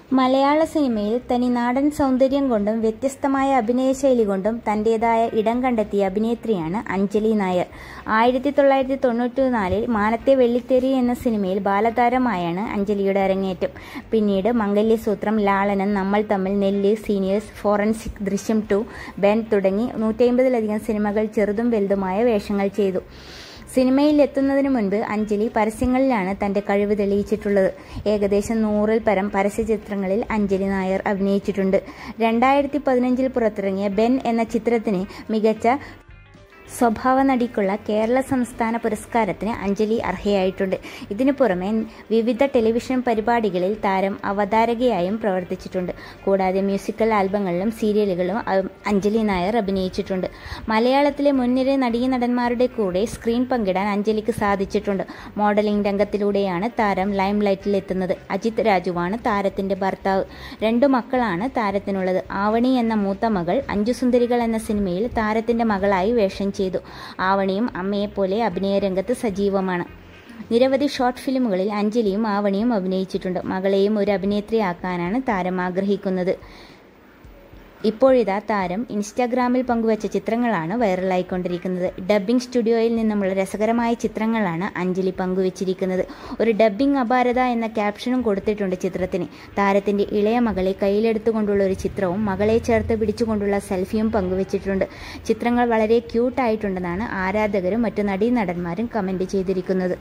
മലയാള സിനിമയിൽ തനി നാടൻ സൗന്ദര്യം കൊണ്ടും വ്യത്യസ്തമായ അഭിനയശൈലി കൊണ്ടും തന്റേതായ ഇടം കണ്ടെത്തിയ അഭിനേത്രിയാണ് അഞ്ജലി നായർ ആയിരത്തി തൊള്ളായിരത്തി തൊണ്ണൂറ്റിനാലിൽ മാനത്തെ വെള്ളിത്തേരി എന്ന സിനിമയിൽ ബാലതാരമായാണ് അഞ്ജലിയുടെ അരങ്ങേറ്റം പിന്നീട് മംഗല്യസൂത്രം ലാളനം Nammal Thammil Nellu Seniors Forensic Drishyam two Ben തുടങ്ങി നൂറ്റമ്പതിലധികം സിനിമകൾ ചെറുതും വലുതുമായ വേഷങ്ങൾ ചെയ്തു സിനിമയിൽ എത്തുന്നതിനു മുൻപ് അഞ്ജലി പരസ്യങ്ങളിലാണ് തന്റെ കഴിവ് തെളിയിച്ചിട്ടുള്ളത് ഏകദേശം നൂറിൽ പരം പരസ്യചിത്രങ്ങളിൽ അഞ്ജലി നായർ അഭിനയിച്ചിട്ടുണ്ട് രണ്ടായിരത്തി പതിനഞ്ചിൽ പുറത്തിറങ്ങിയ ബെൻ എന്ന ചിത്രത്തിന് മികച്ച സ്വഭാവ നടിക്കുള്ള കേരള സംസ്ഥാന പുരസ്കാരത്തിന് അഞ്ജലി അർഹയായിട്ടുണ്ട് ഇതിനു പുറമെ വിവിധ ടെലിവിഷൻ പരിപാടികളിൽ താരം അവതാരകയായും പ്രവർത്തിച്ചിട്ടുണ്ട് കൂടാതെ മ്യൂസിക്കൽ ആൽബങ്ങളിലും സീരിയലുകളിലും അ- അഞ്ജലി നായർ അഭിനയിച്ചിട്ടുണ്ട് മലയാളത്തിലെ മുൻനിര നടീനടന്മാരുടെ കൂടെ സ്ക്രീൻ പങ്കിടാൻ അഞ്ജലിക്ക് സാധിച്ചിട്ടുണ്ട് മോഡലിംഗ് രംഗത്തിലൂടെയാണ് താരം ലൈം ലൈറ്റിൽ എത്തുന്നത് അജിത് രാജുവാണ് താരത്തിന്റെ ഭർത്താവ് രണ്ടു മക്കളാണ് താരത്തിനുള്ളത് ആവണി എന്ന മൂത്ത മകൾ അഞ്ചു സുന്ദരികൾ എന്ന സിനിമയിൽ താരത്തിന്റെ മകളായി വേഷം ചെയ്തു ആവണിയും അമ്മയെപ്പോലെ അഭിനയ രംഗത്ത് സജീവമാണ് നിരവധി ഷോർട്ട് ഫിലിമുകളിൽ അഞ്ജലിയും ആവണിയും അഭിനയിച്ചിട്ടുണ്ട് മകളെയും ഒരു അഭിനേത്രിയാക്കാനാണ് താരം ആഗ്രഹിക്കുന്നത് ഇപ്പോഴിതാ താരം ഇൻസ്റ്റാഗ്രാമിൽ പങ്കുവച്ച ചിത്രങ്ങളാണ് വൈറലായിക്കൊണ്ടിരിക്കുന്നത് ഡബ്ബിംഗ് സ്റ്റുഡിയോയിൽ നിന്നുമുള്ള രസകരമായ ചിത്രങ്ങളാണ് അഞ്ജലി പങ്കുവച്ചിരിക്കുന്നത് ഒരു ഡബ്ബിംഗ് അപാരത എന്ന ക്യാപ്ഷനും കൊടുത്തിട്ടുണ്ട് ചിത്രത്തിന് താരത്തിന്റെ ഇളയ മകളെ കയ്യിലെടുത്തുകൊണ്ടുള്ള ഒരു ചിത്രവും മകളെ ചേർത്ത് പിടിച്ചുകൊണ്ടുള്ള സെൽഫിയും പങ്കുവച്ചിട്ടുണ്ട് ചിത്രങ്ങൾ വളരെ ക്യൂട്ടായിട്ടുണ്ടെന്നാണ് ആരാധകരും മറ്റു നടീനടന്മാരും കമന്റ് ചെയ്തിരിക്കുന്നത്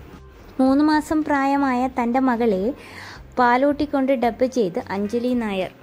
മൂന്ന് മാസം പ്രായമായ തന്റെ മകളെ പാലൂട്ടിക്കൊണ്ട് ഡബ്ബ് ചെയ്ത് അഞ്ജലി നായർ